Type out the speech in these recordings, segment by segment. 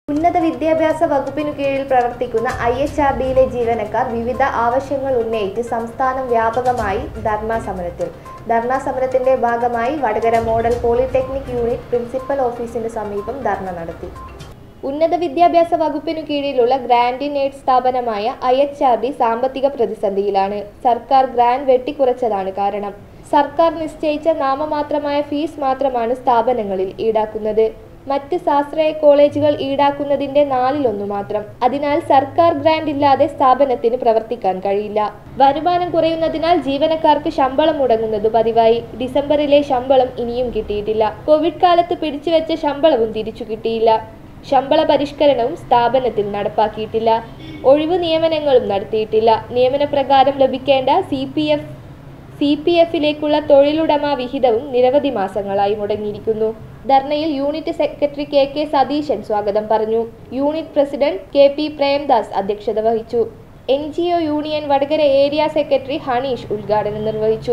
ഉന്നത വിദ്യാഭ്യാസ വകുപ്പിനു കീഴിൽ പ്രവർത്തിക്കുന്ന ഐ എച്ച് ആർ ഡിയിലെ ജീവനക്കാർ വിവിധ ആവശ്യങ്ങൾ ഉന്നയിച്ച് സംസ്ഥാനം വ്യാപകമായി ധർണാ സമരത്തിൽ ധർണാ സമരത്തിന്റെ ഭാഗമായി Vadakara model polytechnic unit principal ഓഫീസിന് സമീപം ധർണ നടത്തി ഉന്നത വിദ്യാഭ്യാസ വകുപ്പിനു കീഴിലുള്ള ഗ്രാൻഡ് എയ്ഡ് സ്ഥാപനമായ ഐ എച്ച് ആർ ഡി സാമ്പത്തിക പ്രതിസന്ധിയിലാണ് സർക്കാർ ഗ്രാൻഡ് വെട്ടിക്കുറച്ചതാണ് കാരണം സർക്കാർ നിശ്ചയിച്ച നാമമാത്രമായ ഫീസ് മാത്രമാണ് സ്ഥാപനങ്ങളിൽ ഈടാക്കുന്നത് മറ്റ് സ്വാശ്രയ കോളേജുകൾ ഈടാക്കുന്നതിന്റെ നാലിലൊന്നു മാത്രം അതിനാൽ സർക്കാർ ഗ്രാന്റ് ഇല്ലാതെ സ്ഥാപനത്തിന് പ്രവർത്തിക്കാൻ കഴിയില്ല വരുമാനം കുറയുന്നതിനാൽ ജീവനക്കാർക്ക് ശമ്പളം മുടങ്ങുന്നത് പതിവായി ഡിസംബറിലെ ശമ്പളം ഇനിയും കിട്ടിയിട്ടില്ല കോവിഡ് കാലത്ത് പിടിച്ചുവെച്ച ശമ്പളവും തിരിച്ചു കിട്ടിയില്ല ശമ്പള പരിഷ്കരണവും സ്ഥാപനത്തിൽ നടപ്പാക്കിയിട്ടില്ല ഒഴിവു നിയമനങ്ങളും നടത്തിയിട്ടില്ല നിയമനപ്രകാരം ലഭിക്കേണ്ട C P F C P എഫിലേക്കുള്ള തൊഴിലുടമ വിഹിതവും നിരവധി മാസങ്ങളായി മുടങ്ങിയിരിക്കുന്നു ധർണയിൽ unit secretary K K Satheesan സ്വാഗതം പറഞ്ഞു unit president K P Premdas അധ്യക്ഷത വഹിച്ചു N G O union Vadakara area secretary Haneesh ഉദ്ഘാടനം നിർവഹിച്ചു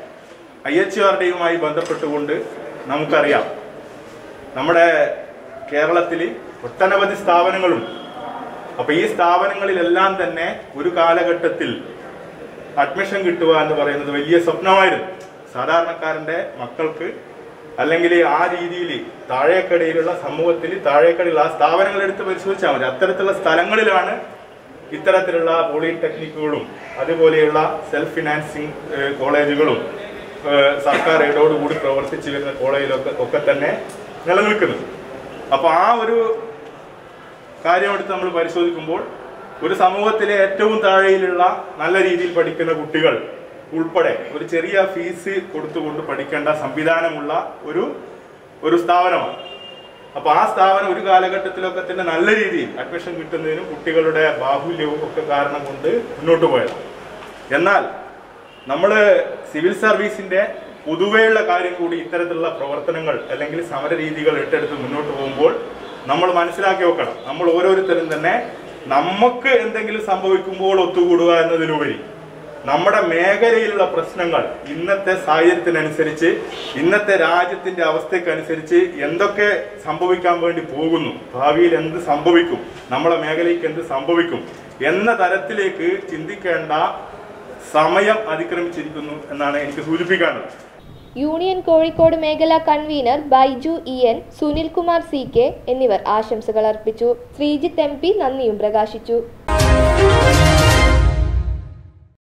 ഐ എച്ച് ആർ ഡിയുമായി ബന്ധപ്പെട്ടുകൊണ്ട് നമുക്കറിയാം നമ്മുടെ കേരളത്തിൽ ഒട്ടനവധി സ്ഥാപനങ്ങളുണ്ട് അപ്പൊ ഈ സ്ഥാപനങ്ങളിലെല്ലാം തന്നെ ഒരു കാലഘട്ടത്തിൽ അഡ്മിഷൻ കിട്ടുക എന്ന് പറയുന്നത് വലിയ സ്വപ്നമായിരുന്നു സാധാരണക്കാരന്റെ മക്കൾക്ക് അല്ലെങ്കിൽ ആ രീതിയിൽ താഴേക്കടയിലുള്ള സമൂഹത്തിൽ താഴേക്കടയിലുള്ള ആ സ്ഥാപനങ്ങൾ എടുത്ത് പരിശോധിച്ചാൽ മതി അത്തരത്തിലുള്ള സ്ഥലങ്ങളിലാണ് ഇത്തരത്തിലുള്ള പോളിടെക്നിക്കുകളും അതുപോലെയുള്ള സെൽഫ് ഫിനാൻസിങ് ഏഹ്, കോളേജുകളും ഏഹ്, സർക്കാർ എയ്ഡോടുകൂടി പ്രവർത്തിച്ചു വരുന്ന കോളേജിലൊക്കെ ഒക്കെ തന്നെ നിലനിൽക്കുന്നത് അപ്പോൾ ആ ഒരു കാര്യം എടുത്ത് നമ്മൾ പരിശോധിക്കുമ്പോൾ ഒരു സമൂഹത്തിലെ ഏറ്റവും താഴെയിലുള്ള നല്ല രീതിയിൽ പഠിക്കുന്ന കുട്ടികൾ ഉൾപ്പെടെ ഒരു ചെറിയ ഫീസ് കൊടുത്തുകൊണ്ട് പഠിക്കേണ്ട സംവിധാനമുള്ള ഒരു ഒരു സ്ഥാപനമാണ് അപ്പൊ ആ സ്ഥാപനം ഒരു കാലഘട്ടത്തിലൊക്കെ തന്നെ നല്ല രീതിയിൽ അഡ്മിഷൻ കിട്ടുന്നതിനും കുട്ടികളുടെ ബാഹുല്യവും ഒക്കെ കാരണം കൊണ്ട് മുന്നോട്ട് പോയതാണ് എന്നാൽ നമ്മൾ സിവിൽ സർവീസിന്റെ പൊതുവെയുള്ള കാര്യം കൂടി ഇത്തരത്തിലുള്ള പ്രവർത്തനങ്ങൾ അല്ലെങ്കിൽ സമര രീതികൾ ഏറ്റെടുത്ത് മുന്നോട്ട് പോകുമ്പോൾ നമ്മൾ മനസ്സിലാക്കി വെക്കണം നമ്മൾ ഓരോരുത്തരും തന്നെ നമുക്ക് എന്തെങ്കിലും സംഭവിക്കുമ്പോൾ ഒത്തുകൂടുക എന്നതിലുപരി നമ്മുടെ മേഖലയിലുള്ള പ്രശ്നങ്ങൾ ഇന്നത്തെ സാഹചര്യത്തിനനുസരിച്ച് ഇന്നത്തെ രാജ്യത്തിന്റെ അവസ്ഥയ്ക്കനുസരിച്ച് എന്തൊക്കെ സംഭവിക്കാൻ വേണ്ടി പോകുന്നു ഭാവിയിൽ എന്ത് സംഭവിക്കും നമ്മുടെ മേഖലയ്ക്ക് എന്ത് സംഭവിക്കും എന്ന തരത്തിലേക്ക് ചിന്തിക്കേണ്ട സമയം അതിക്രമിച്ചിരിക്കുന്നു എന്നാണ് എനിക്ക് സൂചിപ്പിക്കാനുള്ളത് യൂണിയൻ കോഴിക്കോട് മേഖലാ convener Baiju E N Sunilkumar C K എന്നിവർ ആശംസകൾ അർപ്പിച്ചു ശ്രീജിത്ത് എം പി നന്ദിയും പ്രകാശിച്ചു